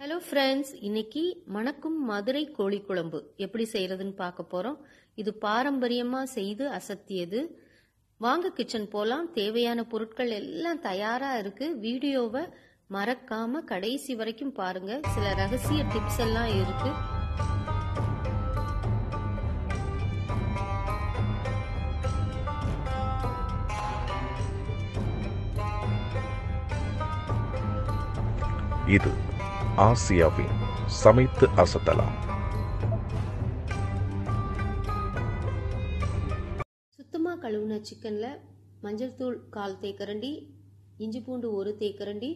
hello friends இன்னைக்கு மணக்கும் மதுரை கோழி குழம்பு எப்படி செய்யறதுன்னு பார்க்க போறோம் இது பாரம்பரியமா செய்து அசத்தியது வாங்க கிச்சன் போலாம் தேவையான பொருட்கள் எல்லாம் தயாரா இருக்கு வீடியோவை மறக்காம கடைசி வரைக்கும் பாருங்க சில ரகசிய டிப்ஸ் எல்லாம் இருக்கு இது ஆசியாவின் சமைத்து அசத்தலாம் சுத்தமா கழுவுன சிக்கன்ல மஞ்சள் தூள் கால் தேக்கரண்டி இஞ்சி பூண்டு ஒரு தேக்கரண்டி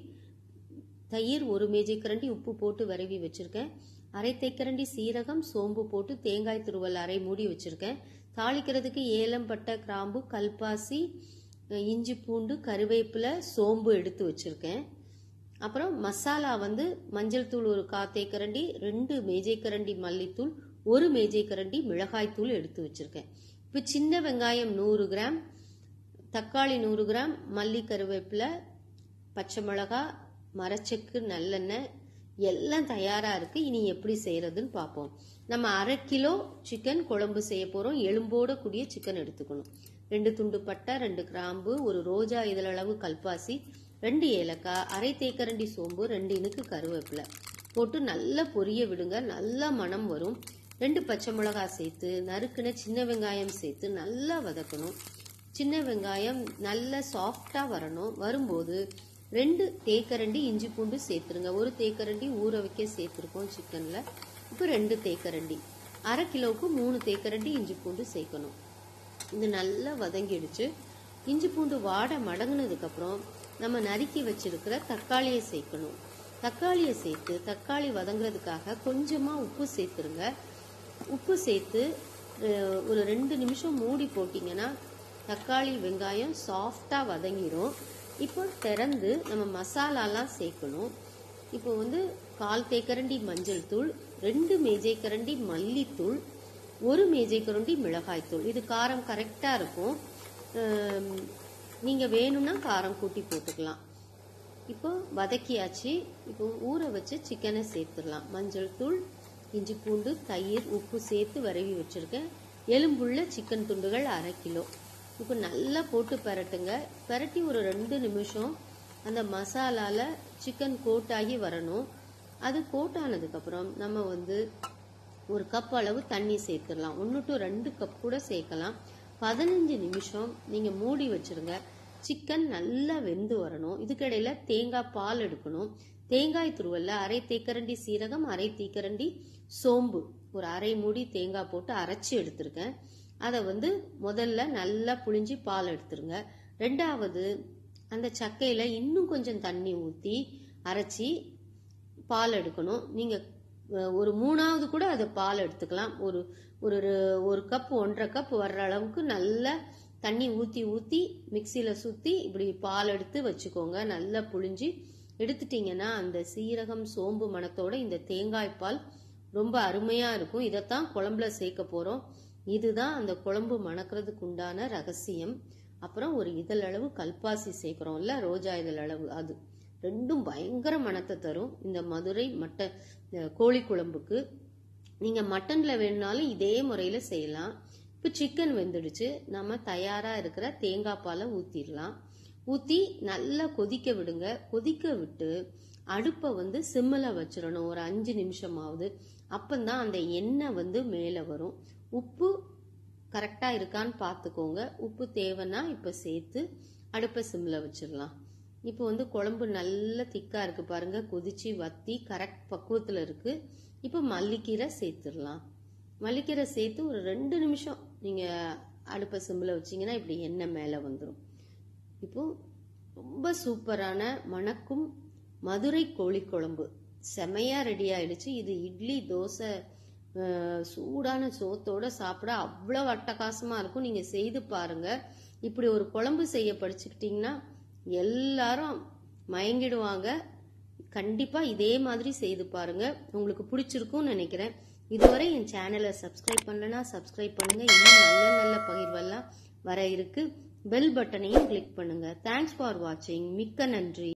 தயிர் ஒரு மேஜை கரண்டி உப்பு போட்டு விரவி வச்சிருக்கேன் அரை தேக்கரண்டி சீரகம் சோம்பு போட்டு தேங்காய் துருவல் அரை மூடி வச்சிருக்கேன் தாளிக்கிறதுக்கு ஏலம் பட்டை கிராம்பு கல்பாசி இஞ்சி பூண்டு கருவேப்பிலை சோம்பு எடுத்து வச்சிருக்கேன் அப்புறம் மசாலா வந்து மஞ்சள் தூள் ஒரு கா தேக்கரண்டி ரெண்டு மேஜை கரண்டி மல்லித்தூள் ஒரு மேஜை கரண்டி மிளகாய் தூள் எடுத்து வச்சிருக்கேன் இப்போ சின்ன வெங்காயம் நூறு கிராம் தக்காளி நூறு கிராம் மல்லி கருவேப்பிலை பச்சை மிளகா மரச்செக்கு நல்லெண்ணெய் எல்லாம் தயாரா இருக்கு இனி எப்படி செய்யறதுன்னு பார்ப்போம் நம்ம அரை கிலோ சிக்கன் குழம்பு செய்ய போறோம் எலும்போட கூடிய சிக்கன் எடுத்துக்கணும் ரெண்டு துண்டு பட்டை ரெண்டு கிராம்பு ஒரு ரோஜா இதழளவு கல்பாசி ரெண்டு ஏலக்காய் அரை தேக்கரண்டி சோம்பு ரெண்டு இனுக்கு கருவேப்பிலை போட்டு நல்லா பொரிய விடுங்க நல்லா மணம் வரும் ரெண்டு பச்சை மிளகாய் சேர்த்து நறுக்குன சின்ன வெங்காயம் சேர்த்து நல்லா வதக்கணும் சின்ன வெங்காயம் நல்லா சாஃப்டா வரணும் வரும்போது ரெண்டு தேக்கரண்டி இஞ்சி பூண்டு சேர்த்துருங்க ஒரு தேக்கரண்டி ஊற வைக்க சேர்த்துருக்கோம் சிக்கன்ல இப்போ ரெண்டு தேக்கரண்டி அரை கிலோவுக்கு மூணு தேக்கரண்டி இஞ்சி பூண்டு சேர்க்கணும் இது நல்லா வதங்கிடுச்சு இஞ்சி பூண்டு வாடை மடங்குனதுக்கு அப்புறம் நம்ம நறுக்கி வச்சிருக்கிற தக்காளியை சேர்க்கணும் தக்காளியை சேர்த்து தக்காளி வதங்குறதுக்காக கொஞ்சமா உப்பு சேர்த்துருங்க உப்பு சேர்த்து அஹ், ஒரு ரெண்டு நிமிஷம் மூடி போட்டிங்கன்னா தக்காளி வெங்காயம் சாஃப்டா வதங்கிரும் இப்போ திறந்து நம்ம மசாலாலாம் சேர்க்கணும் இப்போ வந்து கால் தேக்கரண்டி மஞ்சள் தூள் ரெண்டு மேஜை கரண்டி மல்லித்தூள் ஒரு மேஜை கரண்டி மிளகாய் தூள் இது காரம் கரெக்டா இருக்கும் அம், நீங்க வேணும்னா காரம் கூட்டி போட்டுக்கலாம் இப்போ வதக்கியாச்சு இப்போ ஊற வச்சு சிக்கனை சேர்த்துடலாம் மஞ்சள் தூள் இஞ்சி பூண்டு தயிர் உப்பு சேர்த்து விரவி வச்சிருக்கேன் எலும்புள்ள சிக்கன் துண்டுகள் அரை கிலோ இப்போ நல்லா போட்டு பெரட்டுங்க பெரட்டி ஒரு ரெண்டு நிமிஷம் அந்த மசாலால சிக்கன் கோட் ஆகி வரணும் அது கோட் ஆனதுக்கப்புறம் நம்ம வந்து ஒரு கப் அளவு தண்ணி சேர்த்துடலாம் ஒன்று டு ரெண்டு கப் கூட சேர்க்கலாம் பதினஞ்சு நிமிஷம் நீங்கள் மூடி வச்சிருங்க சிக்கன் நல்லா வெந்து வரணும் இதுக்கிடையில தேங்காய் பால் எடுக்கணும் தேங்காய் துருவல்ல அரை தேக்கரண்டி சீரகம் அரை தேக்கரண்டி சோம்பு ஒரு அரை மூடி தேங்காய் போட்டு அரைச்சி எடுத்திருக்கேன் அதை வந்து முதல்ல நல்லா புழிஞ்சி பால் எடுத்துருங்க ரெண்டாவது அந்த சக்கையில இன்னும் கொஞ்சம் தண்ணி ஊற்றி அரைச்சி பால் எடுக்கணும் நீங்க அஹ், ஒரு மூணாவது கூட அதை பால் எடுத்துக்கலாம் ஒரு ஒரு ரெ- ஒரு கப் ஒன்றரை கப் வர்ற அளவுக்கு நல்லா தண்ணி ஊத்தி ஊத்தி மிக்சியில சுத்தி இப்படி பால் எடுத்து வச்சுக்கோங்க நல்லா புழிஞ்சு எடுத்துட்டீங்கன்னா அந்த சீரகம் சோம்பு மணத்தோட இந்த தேங்காய் பால் ரொம்ப அருமையா இருக்கும் இதைத்தான் குழம்புல சேர்க்க போறோம் இதுதான் அந்த குழம்பு மணக்கிறதுக்கு உண்டான ரகசியம் அப்புறம் ஒரு இதழ் அளவு கல்பாசி சேர்க்கிறோம்ல ரோஜா இதழ் அளவு அது ரெண்டும் பயங்கர மணத்தை தரும் இந்த மதுரை மட்ட இந்த கோழி குழம்புக்கு நீங்க மட்டன்ல வேணுனாலும் இதே முறையில செய்யலாம் இப்போ சிக்கன் வெந்துடுச்சு நம்ம தயாரா இருக்கிற தேங்காய் பாலை ஊத்திடலாம் ஊத்தி நல்லா கொதிக்க விடுங்க கொதிக்க விட்டு அடுப்பை வந்து சிம்மில் வச்சிடணும் ஒரு அஞ்சு நிமிஷமாவது அப்பந்தான் அந்த எண்ணெய் வந்து மேலே வரும் உப்பு கரெக்டாக இருக்கான்னு பார்த்துக்கோங்க உப்பு தேவைன்னா இப்போ சேர்த்து அடுப்பை சிம்மில் வச்சிடலாம் இப்போ வந்து குழம்பு நல்ல திக்காக இருக்கு பாருங்க கொதிச்சு வத்தி கரெக்ட் பக்குவத்தில் இருக்கு இப்போ மல்லிக்கீரை சேர்த்துடலாம் மல்லிக்கீரை சேர்த்து ஒரு ரெண்டு நிமிஷம் நீங்கள் அடுப்பை சிம்மில் வச்சீங்கன்னா இப்படி எண்ணெய் மேலே வந்துடும் இப்போ ரொம்ப சூப்பரான மணக்கும் மதுரை கோழி குழம்பு செமையா ரெடி ஆயிடுச்சு இது இட்லி தோசை அஹ், சூடான சோத்தோட சாப்பிட அவ்வளோ அட்டகாசமா இருக்கும் நீங்க செய்து பாருங்க இப்படி ஒரு குழம்பு செய்ய படிச்சுக்கிட்டீங்கன்னா எல்லாரும் மயங்கிடுவாங்க கண்டிப்பா இதே மாதிரி செய்து பாருங்க உங்களுக்கு பிடிச்சிருக்கும்னு நினைக்கிறேன் இதுவரை என் சேனலை சப்ஸ்கிரைப் பண்ணலனா சப்ஸ்கிரைப் பண்ணுங்க இன்னும் நல்ல நல்ல பகிர்வெல்லாம் வர இருக்கு பெல் பட்டனையும் கிளிக் பண்ணுங்க தேங்க்ஸ் ஃபார் வாட்சிங் மிக்க நன்றி